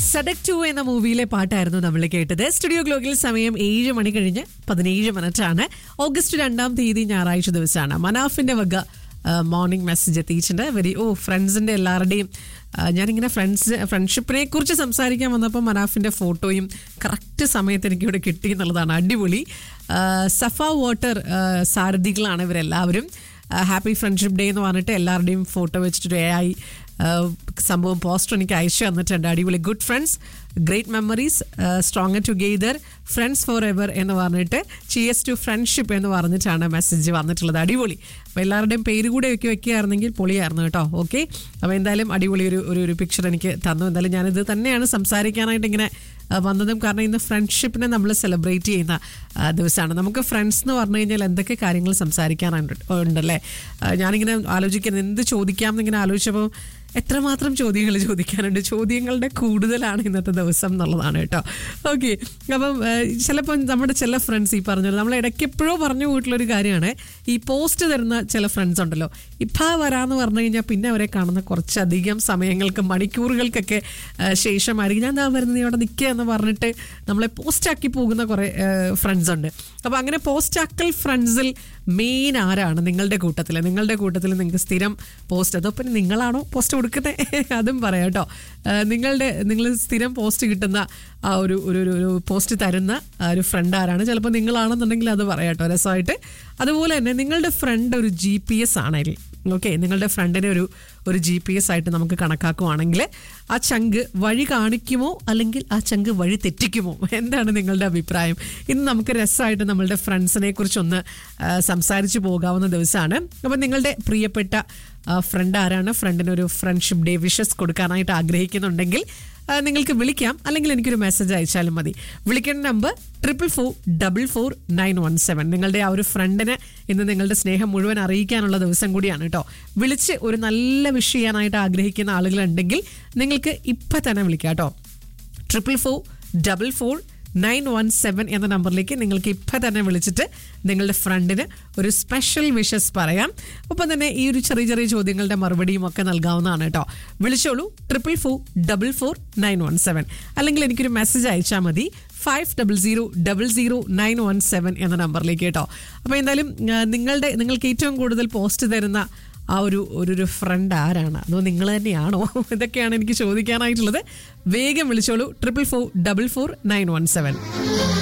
Sadak to എന്ന മൂവിയിലെ പാട്ടായിരുന്നു നമ്മൾ കേട്ടത് സ്റ്റുഡിയോ ഗ്ലോക്കിൽ സമയം ഏഴ് മണി കഴിഞ്ഞ് പതിനേഴ് മിനിറ്റ് ആണ് ഓഗസ്റ്റ് രണ്ടാം തീയതി ഞായറാഴ്ച ദിവസമാണ് മനാഫിന്റെ വക മോർണിംഗ് മെസ്സേജ് എത്തിയിട്ടുണ്ട് വെരി ഓ ഫ്രണ്ട്സിന്റെ എല്ലാവരുടെയും ആ, ഞാനിങ്ങനെ ഫ്രണ്ട്സ് ഫ്രണ്ട്ഷിപ്പിനെ കുറിച്ച് സംസാരിക്കാൻ വന്നപ്പോൾ മനാഫിന്റെ ഫോട്ടോയും കറക്റ്റ് സമയത്ത് എനിക്കിവിടെ കിട്ടി എന്നുള്ളതാണ് അടിപൊളി ആ, സഫ വാട്ടർ ആ, സാരഥികളാണ് ഇവരെല്ലാവരും ഹാപ്പി ഫ്രണ്ട്ഷിപ്പ് ഡേ എന്ന് പറഞ്ഞിട്ട് എല്ലാവരുടെയും ഫോട്ടോ വെച്ചിട്ട് എ ആയി സംഭവം പോസ്റ്റർ എനിക്ക് അയച്ചു തന്നിട്ടുണ്ട് അടിപൊളി good friends great memories strong together friends for ever എന്ന് പറഞ്ഞിട്ട് ചിയസ് ടു ഫ്രണ്ട്ഷിപ്പ് എന്ന് പറഞ്ഞിട്ടാണ് മെസ്സേജ് വന്നിട്ടുള്ളത് അടിപൊളി അപ്പോൾ എല്ലാവരുടെയും പേര് കൂടെ ഒക്കെ വെക്കുകയായിരുന്നെങ്കിൽ പൊളിയായിരുന്നു കേട്ടോ ഓക്കെ അപ്പോൾ എന്തായാലും അടിപൊളി ഒരു ഒരു ഒരു പിക്ചർ എനിക്ക് തന്നു എന്തായാലും ഞാനിത് തന്നെയാണ് സംസാരിക്കാനായിട്ട് ഇങ്ങനെ ആ, വന്നതും കാരണം ഇന്ന് ഫ്രണ്ട്ഷിപ്പിനെ നമ്മൾ സെലിബ്രേറ്റ് ചെയ്യുന്ന ആ, ദിവസമാണ് നമുക്ക് ഫ്രണ്ട്സ് എന്ന് പറഞ്ഞു കഴിഞ്ഞാൽ എന്തൊക്കെ കാര്യങ്ങൾ സംസാരിക്കാനുണ്ട് ഉണ്ടല്ലേ ആ, ഞാനിങ്ങനെ ആലോചിക്കുന്നത് എന്ത് ചോദിക്കാം എന്നിങ്ങനെ ആലോചിച്ചപ്പോൾ എത്രമാത്രം ചോദ്യങ്ങൾ ചോദിക്കാനുണ്ട് ചോദ്യങ്ങളുടെ കൂടുതലാണ് ഇന്നത്തെ ദിവസം എന്നുള്ളതാണ് കേട്ടോ ഓക്കെ അപ്പം ചിലപ്പോൾ നമ്മുടെ ചില ഫ്രണ്ട്സ് ഈ പറഞ്ഞത് നമ്മൾ ഇടയ്ക്ക് എപ്പോഴോ പറഞ്ഞു പോയിട്ടുള്ളൊരു കാര്യമാണ് ഈ പോസ്റ്റ് തരുന്ന ചില ഫ്രണ്ട്സ് ഉണ്ടല്ലോ ഇപ്പം വരാമെന്ന് പറഞ്ഞു കഴിഞ്ഞാൽ പിന്നെ അവരെ കാണുന്ന കുറച്ചധികം സമയങ്ങൾക്ക് മണിക്കൂറുകൾക്കൊക്കെ ആ, ശേഷമായിരിക്കും ഞാൻ എന്താ വരുന്നത് നീ അവിടെ നിൽക്കുക എന്ന് പറഞ്ഞിട്ട് നമ്മളെ പോസ്റ്റാക്കി പോകുന്ന കുറേ ഫ്രണ്ട്സ് ഉണ്ട് അപ്പോൾ അങ്ങനെ പോസ്റ്റാക്കൽ ഫ്രണ്ട്സിൽ മെയിൻ ആരാണ് നിങ്ങളുടെ കൂട്ടത്തിൽ നിങ്ങളുടെ കൂട്ടത്തിൽ നിങ്ങൾക്ക് സ്ഥിരം പോസ്റ്റ് അതോ പിന്നെ നിങ്ങളാണോ പോസ്റ്റ് കൊടുക്കുന്നത് അതും പറയാം കേട്ടോ ആ, നിങ്ങളുടെ നിങ്ങൾ സ്ഥിരം പോസ്റ്റ് കിട്ടുന്ന ആ ഒരു ഒരു ഒരു- ഒരു പോസ്റ്റ് തരുന്ന ആ ഒരു ഫ്രണ്ട് ആരാണ് ചിലപ്പോൾ നിങ്ങളാണെന്നുണ്ടെങ്കിൽ അത് പറയാം കേട്ടോ രസമായിട്ട് അതുപോലെ തന്നെ നിങ്ങളുടെ ഫ്രണ്ട് ഒരു ജി പി എസ് ആണെങ്കിൽ ഓക്കെ നിങ്ങളുടെ ഫ്രണ്ടിനെ ഒരു ഒരു ജി പി എസ് ആയിട്ട് നമുക്ക് കണക്കാക്കുവാണെങ്കിൽ ആ ചങ്ക് വഴി കാണിക്കുമോ അല്ലെങ്കിൽ ആ ചങ്ക് വഴി തെറ്റിക്കുമോ എന്താണ് നിങ്ങളുടെ അഭിപ്രായം ഇന്ന് നമുക്ക് രസമായിട്ട് നമ്മളുടെ ഫ്രണ്ട്സിനെ കുറിച്ചൊന്ന് ആ, സംസാരിച്ചു പോകാവുന്ന ദിവസമാണ് അപ്പം നിങ്ങളുടെ പ്രിയപ്പെട്ട ഫ്രണ്ട് ആരാണ് ഫ്രണ്ടിന് ഒരു ഫ്രണ്ട്ഷിപ്പ് ഡേ വിഷസ് കൊടുക്കാനായിട്ട് ആഗ്രഹിക്കുന്നുണ്ടെങ്കിൽ ആ, നിങ്ങൾക്ക് വിളിക്കാം അല്ലെങ്കിൽ എനിക്കൊരു മെസ്സേജ് അയച്ചാലും മതി വിളിക്കേണ്ട number triple four double four nine one seven നിങ്ങളുടെ ആ ഒരു ഫ്രണ്ടിന് ഇന്ന് നിങ്ങളുടെ സ്നേഹം മുഴുവൻ അറിയിക്കാനുള്ള ദിവസം കൂടിയാണ് കേട്ടോ വിളിച്ച് ഒരു നല്ല വിഷ് ചെയ്യാനായിട്ട് ആഗ്രഹിക്കുന്ന ആളുകളുണ്ടെങ്കിൽ നിങ്ങൾക്ക് ഇപ്പം തന്നെ വിളിക്കാം കേട്ടോ triple four double four nine one seven എന്ന നമ്പറിലേക്ക് നിങ്ങൾക്ക് ഇപ്പം തന്നെ വിളിച്ചിട്ട് നിങ്ങളുടെ ഫ്രണ്ടിന് ഒരു സ്പെഷ്യൽ വിഷസ് പറയാം ഒപ്പം തന്നെ ഈ ഒരു ചെറിയ ചെറിയ ചോദ്യങ്ങളുടെ മറുപടിയും ഒക്കെ നൽകാവുന്നതാണ് കേട്ടോ വിളിച്ചോളൂ triple four double four nine one seven അല്ലെങ്കിൽ എനിക്കൊരു മെസ്സേജ് അയച്ചാൽ മതി five double zero double zero nine one seven എന്ന നമ്പറിലേക്ക് കേട്ടോ അപ്പോൾ എന്തായാലും ആ, നിങ്ങളുടെ നിങ്ങൾക്ക് ഏറ്റവും കൂടുതൽ പോസ്റ്റ് തരുന്ന ആ ഒരു ഒരു ഒരു ഫ്രണ്ട് ആരാണ് അതോ നിങ്ങൾ തന്നെയാണോ ഇതൊക്കെയാണ് എനിക്ക് ചോദിക്കാനായിട്ടുള്ളത് വേഗം വിളിച്ചോളൂ triple four double four nine one seven